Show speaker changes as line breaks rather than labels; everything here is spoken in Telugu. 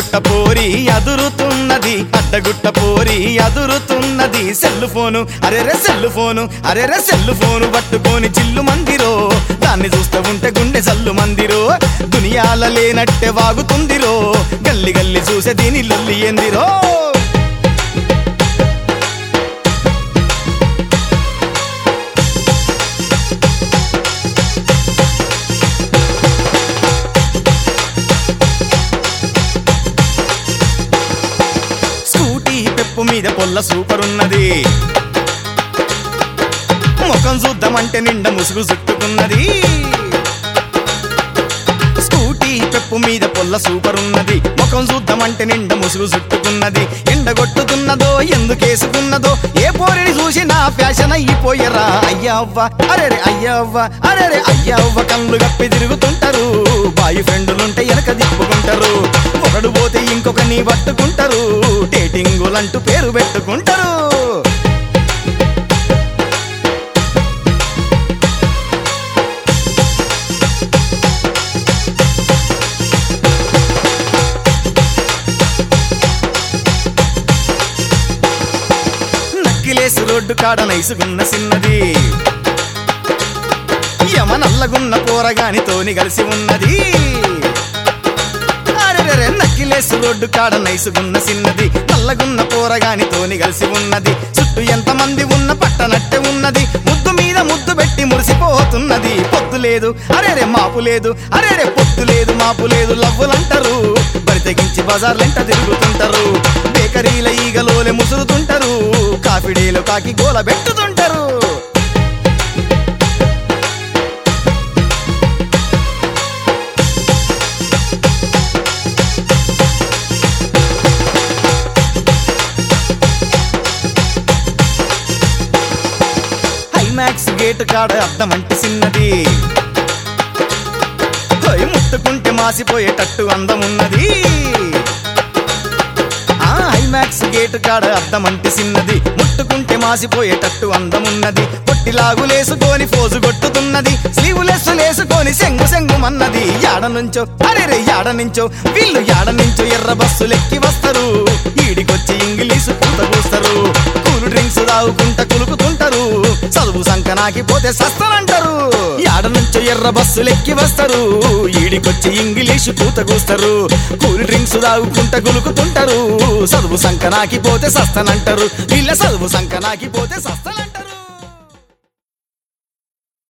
అడ్డగుట్ట పోరి అదురుతున్నది అడ్డగుట్ట పోరి అదురుతున్నది సెల్లు ఫోను అరెరే సెల్లు ఫోను అరెరే సెల్లు ఫోను పట్టుకొని చిల్లు మందిరో దాన్ని చూస్తూ ఉంటే గుండె సల్లు మందిరో దునియాల లేనట్టే వాగుతుందిరో గల్లి గల్లి చూసే దీని లొల్లి ఎందిరో స్కూటీ పెప్పు మీద పొల్ల సూపర్ ఉన్నది ముఖం చూద్దామంటే నిండా ముసుగు చుట్టుకున్నది స్కూటీ పెప్పు మీద పొల్ల సూపర్ ఉన్నది ముఖం చూద్దామంటే నిండా ముసుగు చుట్టుకున్నది ఎండగొట్టుతున్నదో ఎందుకేసుకున్నదో ఏ పోరిని చూసి నా ఫ్యాషన్ అయిపోయరా అయ్యవ్వ అరెరే అయ్యవ్వ అరెరే అయ్యవ్వ కళ్ళు గప్పి తిరుగుతుంటారు బాయ్ ఫ్రెండ్లుంటే వెనక తిప్పుకుంటారు ఒకడు పోతే ఇంకొకని పట్టుకుంటారు డేటింగులంటూ పేరు పెట్టుకుంటారు నక్కిలేసి రోడ్డు కాడ నైసుగున్న సిన్నది యమ నల్లగున్న పోరగానితోని కలిసి ఉన్నది అరెరెరె నక్కిలేసి రోడ్డు కాడ నైసుగున్న సిన్నది నల్లగున్న పోరగానితోని కలిసి ఉన్నది చుట్టూ ఎంత మంది ఉన్న పట్టనట్టే ఉన్నది ముద్దు మీద ముద్దు పెట్టి మురిసిపోతున్నది పొత్తు లేదు అరేరే మాపు లేదు అరేరే పొత్తు లేదు మాపు లేదు లవ్వులంటారు బరి తెగించి బజార్లెంట తిరుగుతుంటారు బేకరీల ఈగలోలే ముసురుతుంటారు కాఫీడేలో కాకి గోల పెట్టుతుంటారు హైమాక్స్ గేట్ కాడ అద్దం అంటే చిన్నది హోయ్ ముట్టుకుంటే మాసిపోయేటట్టు అందం ఉన్నది ఆ హైమాక్స్ గేట్ కాడ అద్దం అంటే చిన్నది ముట్టుకుంటే మాసిపోయేటట్టు అందం ఉన్నది పొట్టిలాగులేసుకొని ఫోజు కొట్టుతున్నది స్లీవులెస్ లేసుకొని సెంగు సెంగుమన్నది యాడ నుంచో అరే యాడ నుంచో వీళ్ళు యాడ నుంచో ఎర్ర బస్సులెక్కి వస్తారు ఈడికొచ్చి ఇంగ్లీషు పూత పూస్తారు కూల్ డ్రింక్స్ తాగుకుంటా కులుకుతుంటారు చదువు సంకనాకి పోతే సస్తనంటారు యాడ నుంచో ఎర్ర బస్సులెక్కి వస్తారు ఈడికొచ్చి ఇంగ్లీషు పూత కూస్తారు కూల్ డ్రింక్స్ తాగుకుంటా గులుకుతుంటారు చదువు సంకనాకి పోతే సస్తనంటారు వీళ్ళ చదువు సంకనాకి పోతే సస్తనంటారు